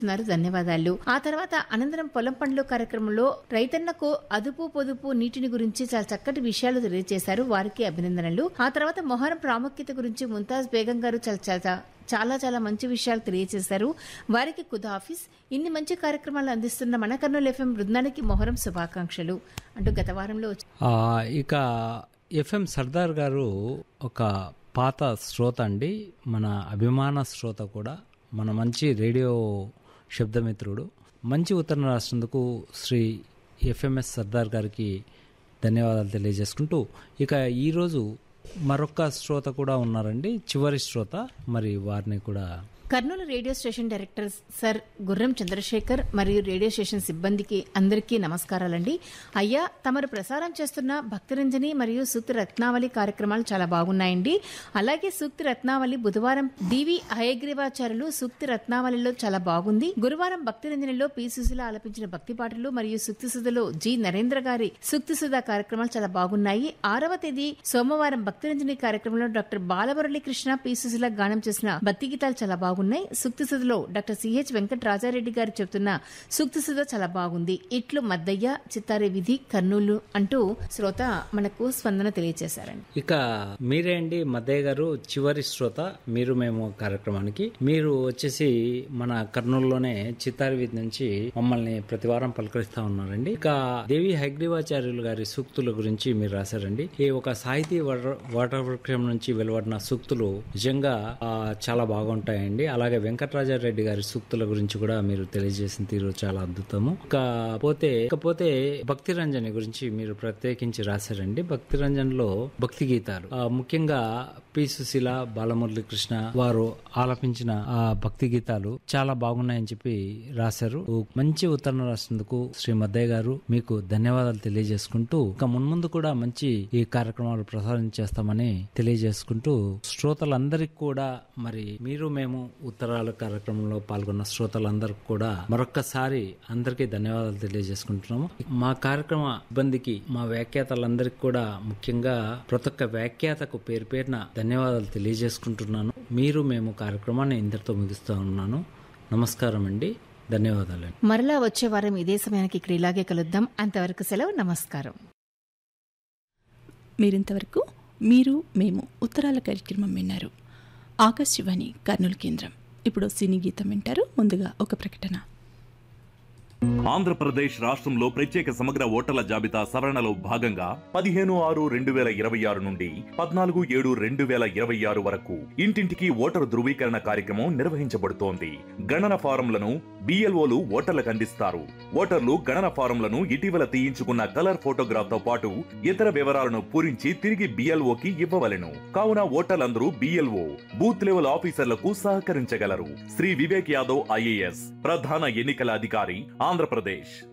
న్నారు ధన్యవాదాలు ఆ తర్వాత అనంతరం పొలం పండ్లు కార్యక్రమంలో రైతన్నకు అదుపు పొదుపు నీటిని గురించి చాలా చక్కటి విషయాలు తెలియజేశారు వారికి అభినందనలు ఆ తర్వాత మొహరం ప్రాముఖ్యత గురించి ముంతాజ్ బేగం గారు చాలా చాలా చాలా చాలా మంచి విషయాలు తెలియజేశారు వారికి ఖుదాఫీస్ ఇన్ని మంచి కార్యక్రమాలు అందిస్తున్న మన కర్నూలు ఎఫ్ఎం బృందానికి మొహరం శుభాకాంక్షలు అంటూ గత వారంలో వచ్చి- ఆ, ఇక ఎఫ్ఎం సర్దార్ గారు ఒక పాత శ్రోత అండి మన అభిమాన శ్రోత కూడా మన మంచి రేడియో శబ్దమిత్రుడు మంచి ఉత్తరం రాసినందుకు శ్రీ ఎఫ్ఎంఎస్ సర్దార్ గారికి ధన్యవాదాలు తెలియజేసుకుంటూ ఇక ఈరోజు మరొక శ్రోత కూడా ఉన్నారండి చివరి శ్రోత మరి వారిని కూడా Kurnool radio station director sir Gurram Chandrashekar మరియు రేడియో స్టేషన్ సిబ్బందికి అందరికీ నమస్కారాలండి అయ్యా తమరు ప్రసారం చేస్తున్న భక్తిరంజని మరియు సూక్తి రత్నావళి కార్యక్రమాలు చాలా బాగున్నాయండి అలాగే సూక్తి రత్నావళి బుధవారం డివి హయగ్రీవాచార్యులు సూక్తి రత్నావళిలో చాలా బాగుంది గురువారం భక్తిరంజనిలో పి సుశీల ఆలపించిన భక్తి పాటలు మరియు సూక్తి సుధలో జి నరేంద్ర గారి సూక్తి సుధా కార్యక్రమాలు చాలా బాగున్నాయి ఆరవ తేదీ సోమవారం భక్తిరంజని కార్యక్రమంలో డాక్టర్ బాలమురళి కృష్ణ పి సుశీల గానం చేసిన భక్తి గీతాలు చాలా బాగున్నాయి సూక్తి సుధలో డాక్టర్ సిహెచ్ వెంకట రాజారెడ్డి గారు చెబుతున్న సూక్తి సుధ చాలా బాగుంది ఇట్లు మద్దయ్య చిత్తారే విధి కర్నూలు అంటూ శ్రోత మనకు స్పందన తెలియజేశారండి ఇక మీరే అండి మద్దయ్య గారు చివరి శ్రోత మీరు మేము కార్యక్రమానికి మీరు వచ్చేసి మన కర్నూలులోనే చిత్తారి వీధి నుంచి మమ్మల్ని ప్రతి వారం పలకరిస్తా ఉన్నారండి ఇక దేవి హైగ్రీవాచార్యులు గారి సూక్తుల గురించి మీరు రాశారండి ఈ ఒక సాహితీ వట- వటవృక్షం నుంచి వెలువడిన సూక్తులు నిజంగా ఆ, చాలా బాగుంటాయండి అలాగే వెంకటరాజారెడ్డి గారి సూక్తుల గురించి కూడా మీరు తెలియజేసిన తీరు చాలా అద్భుతము ఇకపోతే ఇకపోతే భక్తి రంజని గురించి మీరు ప్రత్యేకించి రాశారండి భక్తి రంజన్లో భక్తి గీతాలు ఆ, ముఖ్యంగా పి సుశీల బాలమురళి కృష్ణ వారు ఆలపించిన ఆ భక్తి గీతాలు చాలా బాగున్నాయని చెప్పి రాశారు మంచి ఉత్తరం రాసినందుకు శ్రీ మద్దయ్య గారు మీకు ధన్యవాదాలు తెలియజేసుకుంటూ ఇక మున్ముందు కూడా మంచి ఈ కార్యక్రమాలు ప్రసారం చేస్తామని తెలియజేసుకుంటూ శ్రోతలందరికీ కూడా మరి మీరు మేము ఉత్తరాల కార్యక్రమంలో పాల్గొన్న శ్రోతలందరికీ కూడా మరొక్కసారి అందరికీ ధన్యవాదాలు తెలియజేసుకుంటున్నాము మా కార్యక్రమ ఇబ్బందికి మా వ్యాఖ్యాతలందరికీ కూడా ముఖ్యంగా ప్రతి ఒక్క వ్యాఖ్యాతకు పేరు పేరున ధన్యవాదాలు తెలియజేసుకుంటున్నాను మీరు మేము కార్యక్రమాన్ని ఇంతటితో ముగిస్తూ ఉన్నాను నమస్కారం అండి ధన్యవాదాలండి మరలా వచ్చే వారం ఇదే సమయానికి ఇక్కడ ఇలాగే కలుద్దాం అంతవరకు సెలవు నమస్కారం మీరింతవరకు మీరు మేము ఉత్తరాల కార్యక్రమం విన్నారు ఆకాశవాణి కర్నూలు కేంద్రం ఇప్పుడు సినీ గీతం వింటారు ముందుగా ఒక ప్రకటన ఆంధ్రప్రదేశ్ రాష్ట్రంలో ప్రత్యేక సమగ్ర ఓటర్ల జాబితా సవరణలో భాగంగా పదిహేను ఆరు రెండు వేల ఇరవై ఆరు నుండి పద్నాలుగు ఏడు రెండు వేల ఇరవై ఆరు వరకు ఇంటింటికి ఓటరు ధృవీకరణ కార్యక్రమం నిర్వహించబడుతోంది గణన ఫారంలను బిఎల్ఓలు ఓటర్లకు అందిస్తారు ఓటర్లు గణన ఫారంలను ఇటీవల తీయించుకున్న కలర్ ఫోటోగ్రాఫ్ తో పాటు ఇతర వివరాలను పూరించి తిరిగి బిఎల్ఓకి ఇవ్వవలెను కావున ఓటర్లందరూ బిఎల్ఓ బూత్ లెవెల్ ఆఫీసర్లకు సహకరించగలరు శ్రీ వివేక్ యాదవ్ ఐఏఎస్ ప్రధాన ఎన్నికల అధికారి ఆంధ్రప్రదేశ్